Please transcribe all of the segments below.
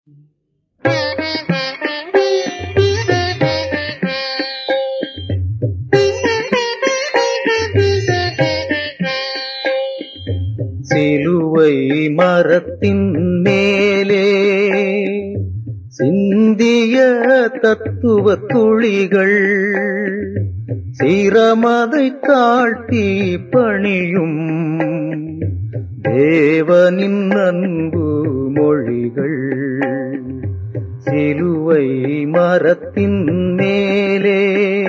சிலுவை மரத்தின் மேலே சிந்திய தத்துவ துளிகள் சீரமதை தாழ்த்தி பணியும் தேவனின் அன்பு மொழிகள் சிலுவை மரத்தின் மேலே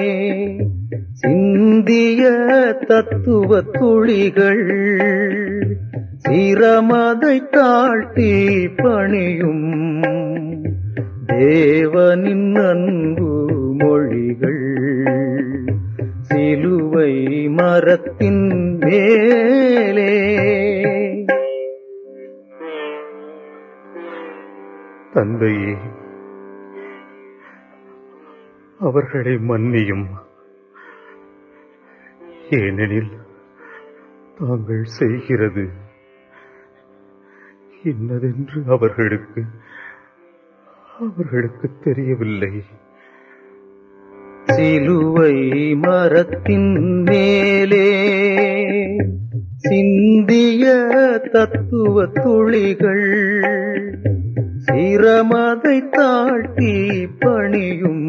சிந்திய தத்துவ துளிகள் சிரமதை தாழ்த்தி பணியும் தேவனின் அன்பு மொழிகள் சிலுவை மரத்தின் மேலே தந்தையே அவர்களை மன்னியும் ஏனெனில் தாங்கள் செய்கிறது இன்னதென்று அவர்களுக்கு அவர்களுக்கு தெரியவில்லை சிலுவை மரத்தின் மேலே சிந்திய தத்துவ துளிகள் சிரமதை தாழ்த்தி பணியும்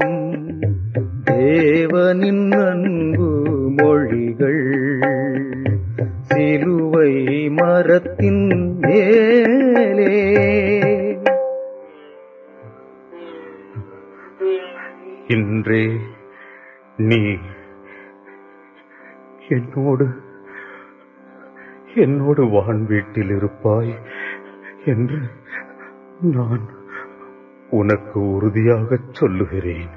தேவனின் அன்பு மொழிகள் சிலுவை மரத்தின் மேலே இன்றே நீ என்னோடு என்னோடு வான் வீட்டில் இருப்பாய் என்று நான் உனக்கு உறுதியாகச் சொல்லுகிறேன்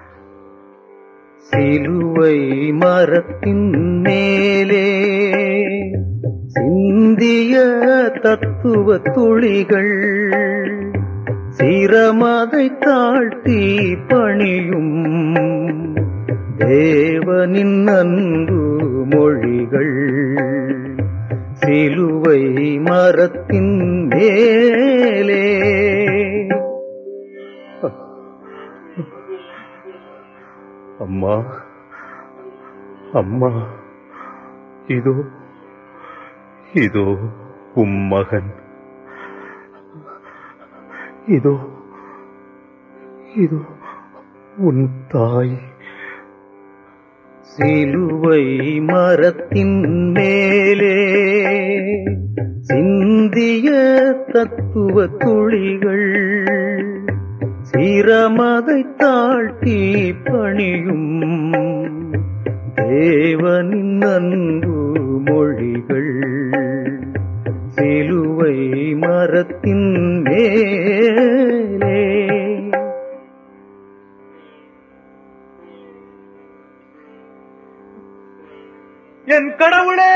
சிலுவை மரத்தின் மேலே சிந்திய தத்துவ துளிகள் சிரமதை தாழ்த்தி பணியும் தேவனின் அன்பு மொழிகள் சிலுவை மரத்தின் மேலே அம்மா அம்மா இதோ இதோ உம் மகன் இதோ இதோ உன் தாய் சிலுவை மரத்தின் மேலே சிந்திய தத்துவ துளிகள் சிரமதை தாழ்த்தி பணியும் தேவனின் அன்பு மொழிகள் சிலுவை மரத்தின் மேலே என் கடவுளே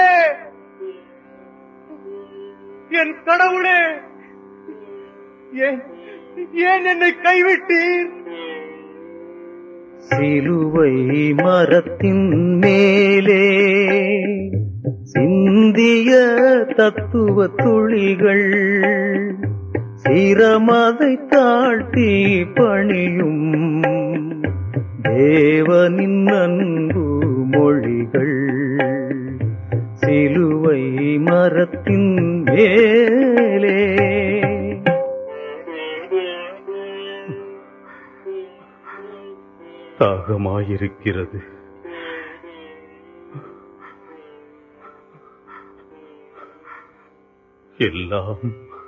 என் கடவுளே ஏன் ஏன் என்னை கைவிட்டீர் சிலுவை மரத்தின் மேலே சிந்திய தத்துவ துளிகள் சிரமதை தாழ்த்தி பணியும் தேவனின் அன்பு மொழிகள் சிலுவை மரத்தின் மேலே தாகமாயிருக்கிறது எல்லாம்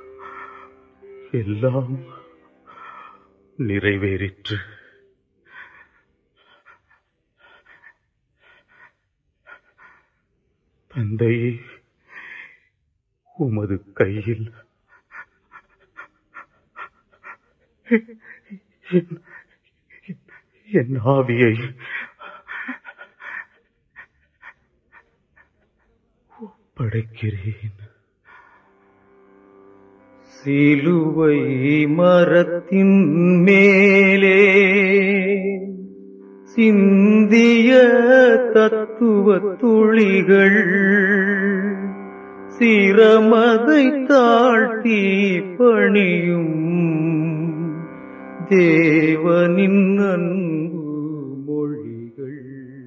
எல்லாம் நிறைவேறிற்று தந்தையே உமது கையில் என்- என் ஆவியை படைக்கிறேன் சிலுவை மரத்தின் மேலே சிந்திய தத்துவ துளிகள் சிரமதை தாழ்த்தி பணியும் தேவனின் அன்பு மொழிகள்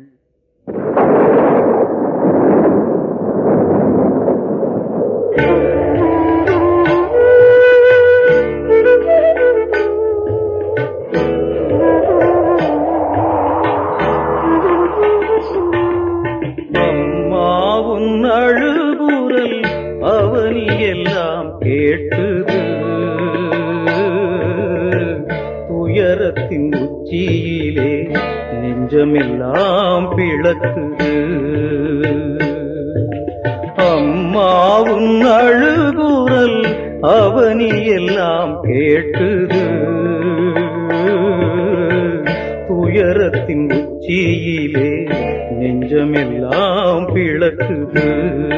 அம்மாவும் அழுகுரல் அவனி எல்லாம் கேட்டுது துயரத்தின் உச்சியிலே நெஞ்சமெல்லாம் பிளக்குது அம்மாவும் அழுகுரல் அவனி எல்லாம் கேட்டுது துயரத்தின் உச்சியிலே நெஞ்சமெல்லாம் பிளக்குது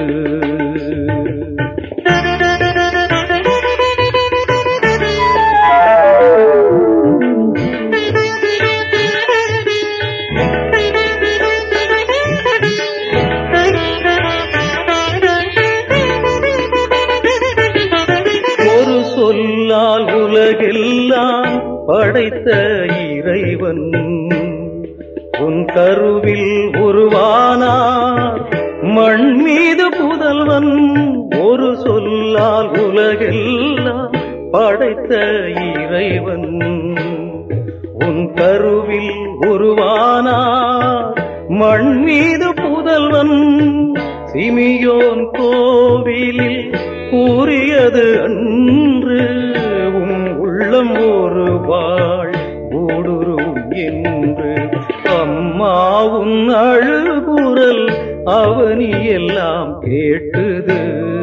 ஒரு சொல்லால் உலகெல்லாம் படைத்த இறைவன் உன் கருவில் உருவானார் மண் மீது புதல்வன் ஒரு சொல்லால் உலகெல்லாம் படைத்த இறைவன் உன் கருவில் உருவானார் மண் மீது புதல்வன் சிமியோன் கோவிலில் கூறியது அன்று உன் உள்ளம் ஒரு வாழ் ஊடுருவும் என்று அம்மாவும் அழுகுரல் அவனி எல்லாம் கேட்டுது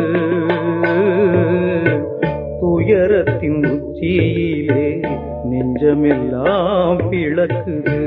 துயரத்தின் உச்சியிலே நெஞ்சமெல்லாம் பிளக்குது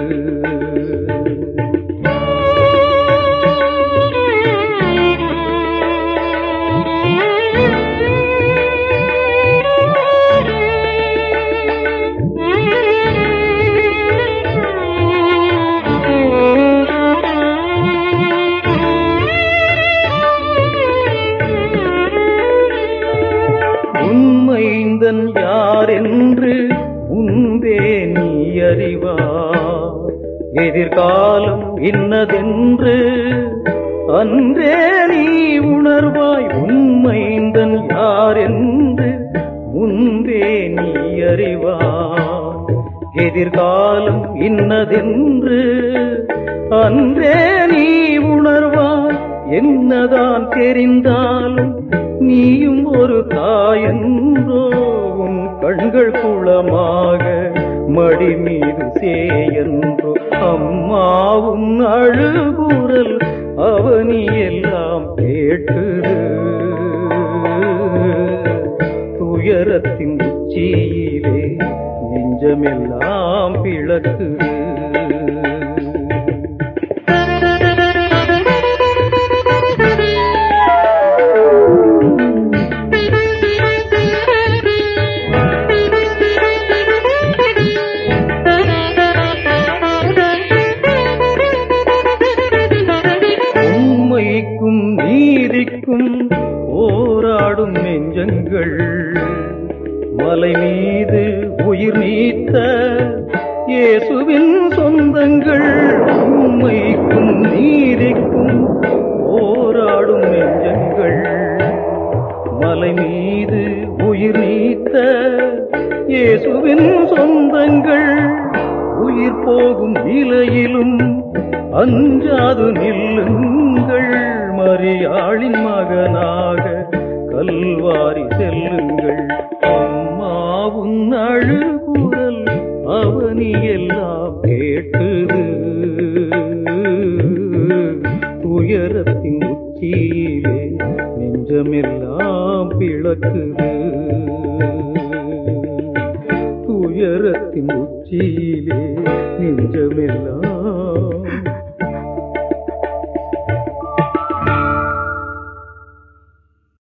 உண்மைந்தன் யார் என்று முன்பே நீ அறிவார் எதிர்காலம் இன்னதென்று அன்றே நீ உணர்வாய் உண்மைந்தன் யார் என்று முன்பே நீ அறிவார் எதிர்காலம் இன்னதென்று அன்றே நீ உணர்வாய் என்னதான் தெரிந்தாலும் நீயும் ஒரு தாயன்றோ உன் கண்கள் குளமாக மடி மீது சேயன்றோ அம்மாவும் அழுகுரல் அவனி எல்லாம் கேட்டுது துயரத்தின் உச்சியிலே நெஞ்சமெல்லாம் பிளக்குது உண்மைக்கும் நீதிக்கும் போராடும் நெஞ்சங்கள் மலை மீது உயிர் நீத்த இயேசுவின் சொந்தங்கள் உண்மைக்கும் நீதிக்கும் போராடும் நெஞ்சங்கள் மலை மீது உயிர் நீத்த இயேசுவின் சொந்தங்கள் உயிர் போகும் நிலையிலும் அஞ்சாது நில்லுங்கள் மரியாளின் மகனாக கல்வாரி செல்லுங்கள் அம்மாவும் அழுகுரல் அவனி எல்லாம் கேட்டுது துயரத்தின் உச்சியிலே நெஞ்சமெல்லாம் பிளக்குது துயரத்தின் உச்சியிலே நெஞ்சமெல்லாம்